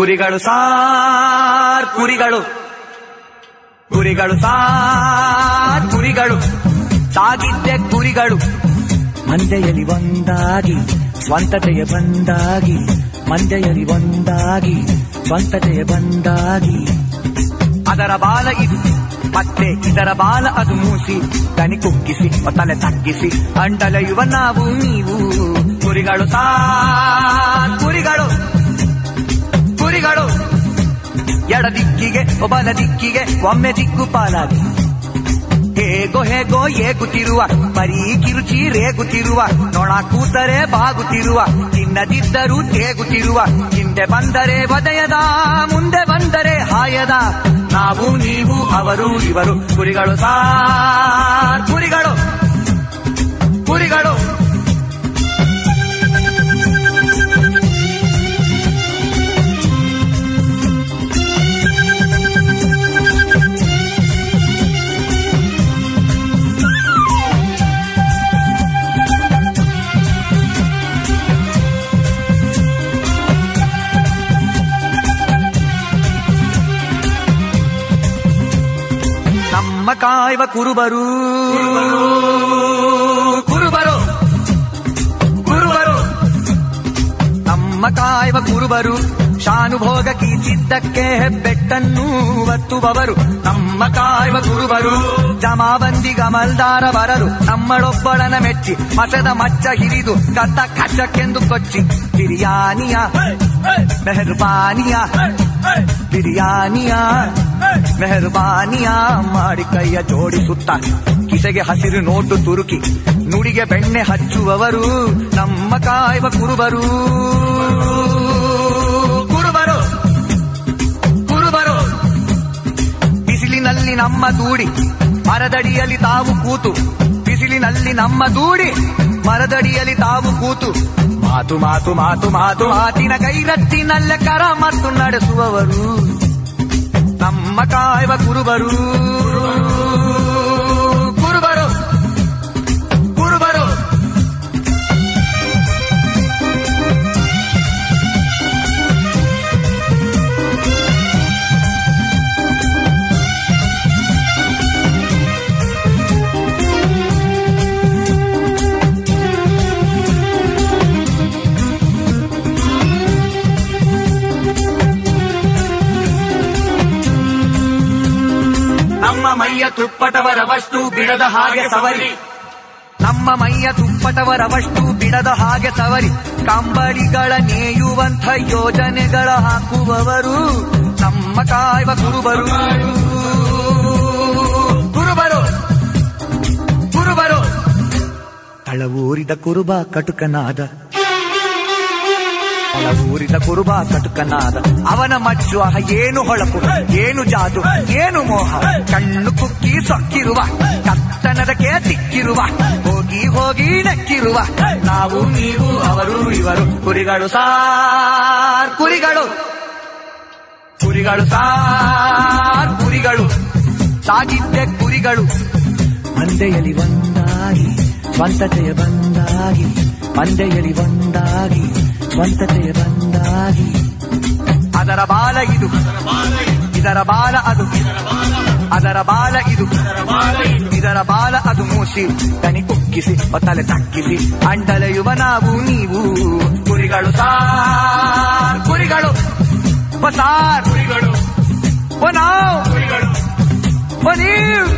ಕುರಿಗಳು ಸಾರ್ ಕುರಿಗಳು ಕುರಿಗಳು ಸಾರ್ ಕುರಿಗಳು ಸಾಗಿದ್ದೆ ಕುರಿಗಳು ಮಂದೆಯಲ್ಲಿ ಒಂದಾಗಿ ಸ್ವಂತತೆಯ ಬಂದಾಗಿ ಮಂದೆಯಲ್ಲಿ ಒಂದಾಗಿ ಸ್ವಂತತೆಯ ಬಂದಾಗಿ ಅದರ ಬಾಲ ಇದು ಮತ್ತೆ ಇದರ ಬಾಲ ಅದು ಮೂಸಿ ದನಿ ಕುಕ್ಕಿಸಿ ತಲೆ ತಗ್ಗಿಸಿ ಅಂಡಲೆಯುವ ನಾವು ನೀವು ಕುರಿಗಳು ಸಾರ್ ಕುರಿಗಳು ಕುರಿಗಳು ಎಡ ದಿಕ್ಕಿಗೆ ಬಲ ದಿಕ್ಕಿಗೆ ಒಮ್ಮೆ ದಿಕ್ಕು ಪಾಲಾಗಿ ಹೇಗೋ ಹೇಗೋ ಏಗುತ್ತಿರುವ ಬರೀ ಕಿರುಚಿ ರೇಗುತ್ತಿರುವ ನೊಣ ಕೂತರೆ ಬಾಗುತ್ತಿರುವ ತಿನ್ನದಿದ್ದರೂ ತೇಗುತ್ತಿರುವ ಹಿಂದೆ ಬಂದರೆ ವದಯದ ಮುಂದೆ ಬಂದರೆ ಹಾಯದ ನಾವು ನೀವು ಅವರು ಇವರು ಕುರಿಗಳು ಸಾರ್ ಕುರಿಗಳು ಕುರಿಗಳು ನಮ್ಮ ಕಾಯುವ ಕುರುಬರು ಕುರುಬರು ಕುರುಬರು ನಮ್ಮ ಕಾಯುವ ಕುರುಬರು ಶಾನುಭೋಗ ಕೀಚಿದ್ದಕ್ಕೆ ಹೆಬ್ಬೆಟ್ಟನ್ನು ಒತ್ತುವವರು ನಮ್ಮ ಕಾಯುವ ಕುರುಬರು ಜಮಾಬಂದಿ ಗಮಲ್ದಾರ ಬರರು ನಮ್ಮಳೊಬ್ಬಳನ ಮೆಚ್ಚಿ ಮಸದ ಮಚ್ಚ ಹಿರಿದು ಕತ್ತ ಕಚ್ಚಕ್ಕೆಂದು ಕೊಚ್ಚಿ ಬಿರಿಯಾನಿಯ ಮೆಹರ್ಬಾನಿಯ ಬಿರಿಯಾನಿಯ ಮೆಹರ್ಬಾನಿಯ ಮಾಡಿ ಕೈಯ ಜೋಡಿಸುತ್ತ ಕಿಸೆಗೆ ಹಸಿರು ನೋಟು ತುರುಕಿ ನುಡಿಗೆ ಬೆಣ್ಣೆ ಹಚ್ಚುವವರು ನಮ್ಮ ಕಾಯುವ ಕುರುಬರು ಕುರುಬರು ಕುರುಬರು ಬಿಸಿಲಿನಲ್ಲಿ ನಮ್ಮ ದೂಡಿ ಮರದಡಿಯಲ್ಲಿ ತಾವು ಕೂತು ಬಿಸಿಲಿನಲ್ಲಿ ನಮ್ಮ ದೂಡಿ ಮರದಡಿಯಲ್ಲಿ ತಾವು ಕೂತು ಮಾತು ಮಾತು ಮಾತು ಮಾತು ಮಾತಿನ ಕೈರತ್ತಿನಲ್ಲೇ ಕರ ಮತ್ತು ನಡೆಸುವವರು ನಮ್ಮ ಕಾಯುವ ಕುರುಬರು ಕುರುಬರು ಕುರುಬರು ನಮ್ಮ ಮೈಯ ತುಪ್ಪಟವರವಷ್ಟು ಬಿಡದ ಹಾಗೆ ಸವರಿ ನಮ್ಮ ಮೈಯ ತುಪ್ಪಟವರವಷ್ಟು ಬಿಡದ ಹಾಗೆ ಸವರಿ ಕಂಬಳಿಗಳ ನೇಯುವಂಥ ಯೋಜನೆಗಳ ಹಾಕುವವರು ನಮ್ಮ ಕಾಯುವ ಕುರುಬರು ಕುರುಬರು ಕುರುಬರು ತಳವೂರಿದ ಕುರುಬ ಕಟುಕನಾದ ಊರಿದ ಕುರುಬ ಕಟುಕನಾದ ಅವನ ಮಚ್ಚು ಆಹ ಏನು ಹೊಳಪು ಏನು ಜಾದು ಏನು ಮೋಹ ಕಣ್ಣು ಕುಕ್ಕಿ ಸೊಕ್ಕಿರುವ ಕತ್ತನದಕ್ಕೆ ತಿಕ್ಕಿರುವ ಹೋಗಿ ಹೋಗಿ ನಕ್ಕಿರುವ ನಾವು ನೀವು ಅವರು ಇವರು ಕುರಿಗಳು ಸಾರ್ ಕುರಿಗಳು ಕುರಿಗಳು ಸಾರ್ ಕುರಿಗಳು ಸಾಗಿದ್ದೆ ಕುರಿಗಳು ಮಂದೆಯಲ್ಲಿ ಒಂದಾಗಿ ಸ್ವಂತತೆಯ ಬಂದಾಗಿ ಮಂದೆಯಲ್ಲಿ ಒಂದಾಗಿ ಸ್ವಂತತೆಯ ಬಂದಾಗಿ ಅದರ ಬಾಲ ಇದು ಇದರ ಬಾಲ ಅದು ಅದರ ಬಾಲ ಇದು ಇದರ ಬಾಲ ಅದು ಮೂಸಿ ದನಿ ಕುಕ್ಕಿಸಿ ತಲೆ ತಕ್ಕಿಸಿ ಅಂಡಲೆಯುವ ನಾವು ನೀವು ಕುರಿಗಳು ಸಾರ್ ಕುರಿಗಳು ಓ ಸಾರ್ ಕುರಿಗಳು ಓ ನಾವು ಓ ನೀವು